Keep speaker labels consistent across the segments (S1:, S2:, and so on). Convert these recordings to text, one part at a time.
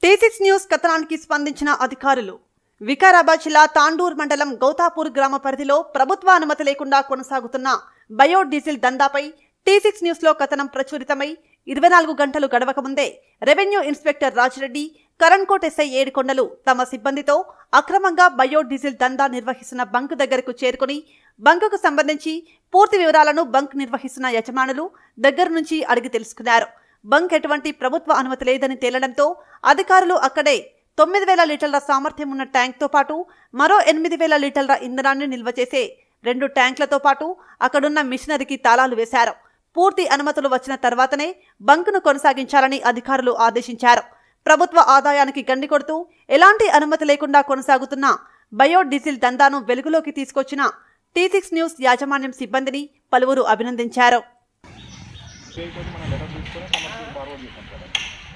S1: tea six news కథనానికి స్పందించిన అధికారులు వికారాబాద్ జిల్లా తాండూర్ మండలం గౌతాపూర్ గ్రామ పరిధిలో ప్రభుత్వ అనుమతి లేకుండా కొనసాగుతున్న బయోడీజిల్ దందాపై టీ సిక్స్ న్యూస్ లో కథనం ప్రచురితమై ఇరవై నాలుగు గంటలు గడవక ముందే revenue inspector Raji Reddy Karankot SI Yedukondalu తమ సిబ్బందితో అక్రమంగా బయోడీజిల్ దందా నిర్వహిస్తున్న బంక్ దగ్గరకు చేరుకుని బంకుకు సంబంధించి పూర్తి వివరాలను బంక్ నిర్వహిస్తున్న యజమానులు దగ్గర నుంచి అడిగి తెలుసుకున్నారు బంక్ ఎటువంటి ప్రభుత్వ అనుమతి లేదని తేలడంతో అధికారులు అక్కడే తొమ్మిది వేల లీటర్ల సామర్థ్యం ఉన్న ట్యాంక్తో పాటు మరో ఎనిమిది వేల లీటర్ల ఇంధనాన్ని నిల్వ చేసే రెండు ట్యాంకులతో పాటు అక్కడున్న మిషనరీకి తాళాలు వేశారు పూర్తి అనుమతులు వచ్చిన తర్వాతనే బంకును కొనసాగించాలని అధికారులు ఆదేశించారు ప్రభుత్వ ఆదాయానికి గండి కొడుతూ ఎలాంటి అనుమతి లేకుండా కొనసాగుతున్న బయోడీజిల్ దందాను వెలుగులోకి తీసుకొచ్చిన టీ సిక్స్ న్యూస్ యాజమాన్యం సిబ్బందిని పలువురు అభినందించారు
S2: చేయకపోతే మనం లెటర్ తీసుకొని సమస్య ఫార్వర్డ్ చేస్తాం సార్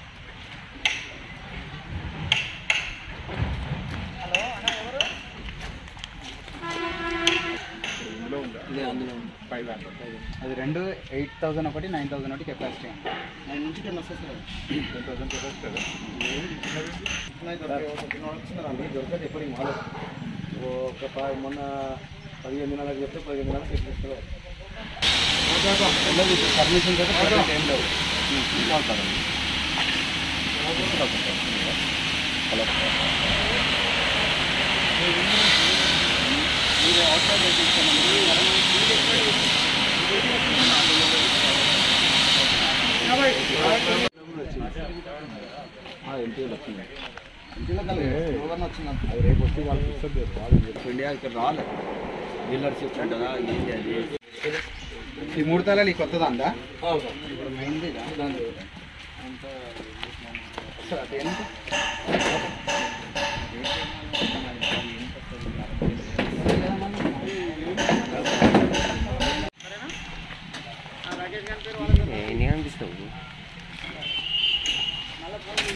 S2: ఇందులో ఉందా ఫైవ్ హండ్రెడ్
S3: అది రెండు ఎయిట్ థౌసండ్ ఒకటి నైన్ థౌసండ్ ఒకటి కెపాసిటీ అండి
S2: నైన్ నుంచి టెన్ వస్తుంది సార్ టెన్ థౌసండ్ కెపాసిటీ దొరకదు ఎప్పటికి మాలో ఒక ప- మొన్న పదిహేను నెలలకు చెప్తే పదిహేను నెలలకు ఎప్పుడు
S3: పర్మిషన్ అయితే ప్రజెంట్ ఏం లేవు
S2: ఎంపీలు వచ్చింది
S3: ఓవర్ వచ్చింది
S2: అది రేపు వచ్చి వాళ్ళకి ఇస్తుంది వాళ్ళు చెప్పి
S4: ఇండియా ఇక్కడ రాలేదు డీలర్షిప్ ఉంటుందా ఏంటి అది
S3: ఈ మూడు తలాలు ఈ కొత్తదా అందా సార్ అది ఎంత
S4: ఎన్ని అనిపిస్తావు